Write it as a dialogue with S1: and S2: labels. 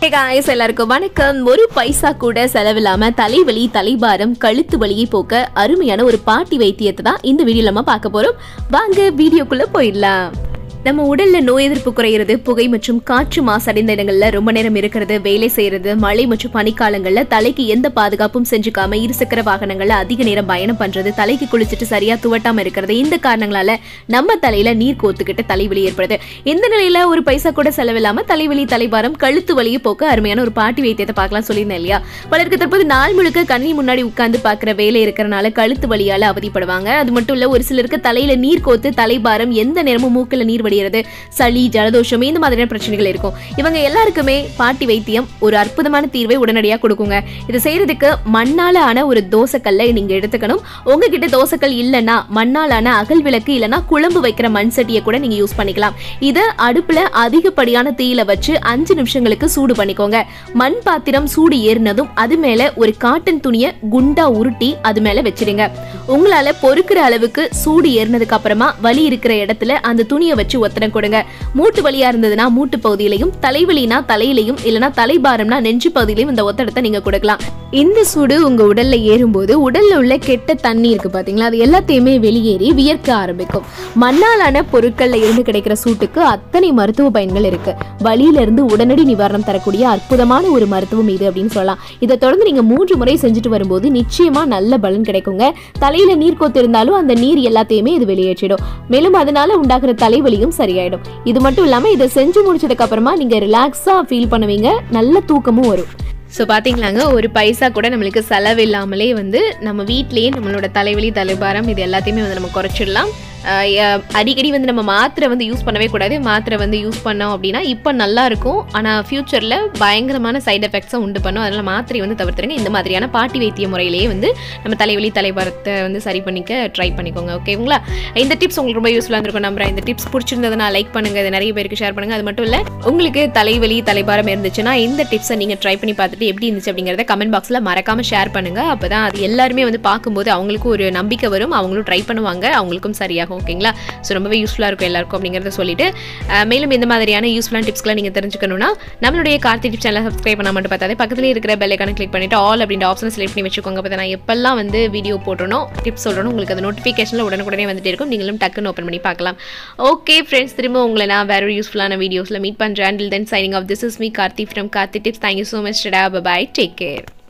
S1: hey guys எல்லாருக்கும் வணக்கம் ஒரு பைசா கூட செலவில்லாம தலைவலி தலைபாரம் கழுத்து வலியை போக்க அருமையான ஒரு பாட்டி வைத்தியத்தை தான் இந்த வீடியோல நம்ம பார்க்க போறோம் வாங்க வீடியோக்குள்ள போயிடலாம் நம்ம உடல்ல நோய் எதிர்ப்பு குறையிறது புகை மற்றும் காற்று மாசடைந்த இடங்கள்ல ரொம்ப நேரம் இருக்கிறது வேலை செய்யறது மழை மற்றும் பனிக்காலங்கள்ல தலைக்கு எந்த பாதுகாப்பும் செஞ்சுக்காம இருசக்கர வாகனங்கள்ல அதிக நேரம் பயணம் பண்றது தலைக்கு குளிச்சுட்டு சரியா துவட்டாம இருக்கிறது இந்த காரணங்களால நம்ம தலையில நீர் கோத்துக்கிட்டு தலைவலி ஏற்படுது இந்த நிலையில ஒரு பைசா கூட செலவில்லாம தலைவலி தலைபாரம் கழுத்து வலியை போக்க அருமையான ஒரு பாட்டி வைத்தியத்தை பார்க்கலாம் சொல்லியிருந்தேன் இல்லையா பலருக்கு தற்போது நாள் முழுக்க கணினி முன்னாடி உட்கார்ந்து பார்க்குற வேலை இருக்கிறனால கழுத்து வலியால அவதிப்படுவாங்க அது மட்டும் இல்ல ஒரு சிலருக்கு தலையில நீர் கோத்து தலைபாரம் எந்த நேரமும் மூக்குல நீர் வடிகிறது சளி ஜலதோஷம் இந்த மாதிரியான பிரச்சனைகள் இருக்கும் இவங்க எல்லாருக்குமே பாட்டி வைத்தியம் ஒரு அற்புதமான தீர்வை உடனடியாக கொடுக்குங்க இது செய்யறதுக்கு மண்ணால ஆன ஒரு தோசைக்கல்லை நீங்க எடுத்துக்கணும் உங்ககிட்ட தோசைக்கல் இல்லைன்னா மண்ணால் ஆன அகல் விளக்கு இல்லைன்னா குழம்பு வைக்கிற மண் சட்டியை கூட நீங்க யூஸ் பண்ணிக்கலாம் இதை அடுப்புல அதிகப்படியான தீயில வச்சு அஞ்சு நிமிஷங்களுக்கு சூடு பண்ணிக்கோங்க மண் பாத்திரம் சூடு ஏறினதும் அது மேல ஒரு காட்டன் துணியை குண்டா உருட்டி அது மேல வச்சிடுங்க உங்களால பொறுக்கிற அளவுக்கு சூடு ஏறினதுக்கு அப்புறமா வலி இருக்கிற இடத்துல அந்த துணியை வச்சு ஒத்தடம் கொடுங்க மூட்டு வலியா இருந்ததுன்னா மூட்டு பகுதியிலையும் தலைவலினா தலையிலையும் இல்லைன்னா தலைபாரம்னா நெஞ்சு பகுதியிலையும் இந்த ஒத்தடத்தை நீங்க கொடுக்கலாம் இந்த சூடு உங்க உடல்ல ஏறும்போது உடல்ல உள்ள கெட்ட தண்ணி இருக்கு பாத்தீங்களா அது எல்லாத்தையுமே வெளியேறி வியர்க்க ஆரம்பிக்கும் மண்ணாலான பொருட்கள்ல இருந்து கிடைக்கிற சூட்டுக்கு அத்தனை மருத்துவ பயன்கள் இருக்கு வலியில இருந்து உடனடி நிவாரணம் தரக்கூடிய அற்புதமான ஒரு மருத்துவம் இது அப்படின்னு சொல்லலாம் இதை தொடர்ந்து நீங்க மூன்று முறை செஞ்சுட்டு வரும்போது நிச்சயமா நல்ல பலன் கிடைக்குங்க தலையில நீர் கோத்து இருந்தாலும் அந்த நீர் எல்லாத்தையுமே இது வெளியேற்றிடும் மேலும் அதனால உண்டாக்குற தலைவலியும் சரியாயிடும் இது மட்டும் இல்லாம இதை செஞ்சு முடிச்சதுக்கு அப்புறமா நீங்க ரிலாக்ஸா ஃபீல் பண்ணுவீங்க நல்ல தூக்கமும் வரும் ஸோ பார்த்தீங்களாங்க ஒரு பைசா கூட நம்மளுக்கு செலவு இல்லாமலே வந்து நம்ம வீட்டிலேயே நம்மளோட தலைவலி தலைபாரம் இது எல்லாத்தையுமே வந்து நம்ம குறைச்சிடலாம் ஆஹ் ய- அடிக்கடி வந்து நம்ம மாத்திரை வந்து யூஸ் பண்ணவே கூடாது மாத்திரை வந்து யூஸ் பண்ணோம் அப்படின்னா இப்போ நல்லா இருக்கும் ஆனால் ஃப்யூச்சரில் பயங்கரமான சைடு எஃபெக்ட்ஸை உண்டு பண்ணும் அதனால் மாத்திரை வந்து தவிர்த்துருங்க இந்த மாதிரியான பாட்டி வைத்திய முறையிலேயே வந்து நம்ம தலைவலி தலைபாரத்தை வந்து சரி பண்ணிக்க ட்ரை பண்ணிக்கோங்க ஓகேங்களா இந்த டிப்ஸ் உங்களுக்கு ரொம்ப யூஸ்ஃபுல்லாக இருந்திருக்கும் நம்புறேன் இந்த டிப்ஸ் பிடிச்சிருந்ததுன்னா லைக் பண்ணுங்க இது நிறைய பேருக்கு ஷேர் பண்ணுங்க அது மட்டும் இல்லை உங்களுக்கு தலைவலி தலைபாரம் இருந்துச்சுன்னா இந்த டிப்ஸை நீங்கள் ட்ரை பண்ணி பார்த்துட்டு எப்படி இருந்துச்சு அப்படிங்கிறத கமெண்ட் பாக்ஸில் மறக்காம ஷேர் பண்ணுங்க அப்போ தான் அது எல்லாருமே வந்து பார்க்கும்போது அவங்களுக்கும் ஒரு நம்பிக்கை வரும் அவங்களும் ட்ரை பண்ணுவாங்க அவங்களுக்கும் சரியாகும் ஓகேங்களா ஸோ ரொம்பவே யூஸ்ஃபுல்லாக இருக்கும் எல்லாருக்கும் அப்படிங்கிறத சொல்லிட்டு அஹ், மேலும் இந்த மாதிரியான யூஸ்ஃபுல்லான டிப்ஸ்லாம் நீங்கள் தெரிஞ்சுக்கணும்னா நம்மளுடைய கார்த்தி டிப்ஸ் சேனலை சப்ஸ்கிரைப் பண்ண மட்டும் பார்த்தாலே பக்கத்துல இருக்கிற பெல்லைக்கான கிளிக் பண்ணிட்டு ஆல் அப்படின்ற ஆப்ஷனை செலக்ட் பண்ணி வச்சுக்கோங்க அப்போ நான் எப்பெல்லாம் வந்து வீடியோ போட்டணும் டிப்ஸ் சொல்லணும் உங்களுக்கு அந்த நோட்டிஃபிகேஷனில் உடனுக்குடனே வந்துட்டு இருக்கும் நீங்களும் டக்குன்னு ஓப்பன் பண்ணி பார்க்கலாம் ஓகே ஃப்ரெண்ட்ஸ் திரும்ப உங்களை நான் வேற ஒரு யூஸ்ஃபுல்லான வீடியோஸில் மீட் பண்ணுறேன் then signing off this is me Karthi from Karthi tips thank you so much டா பாய் டேக் கேர்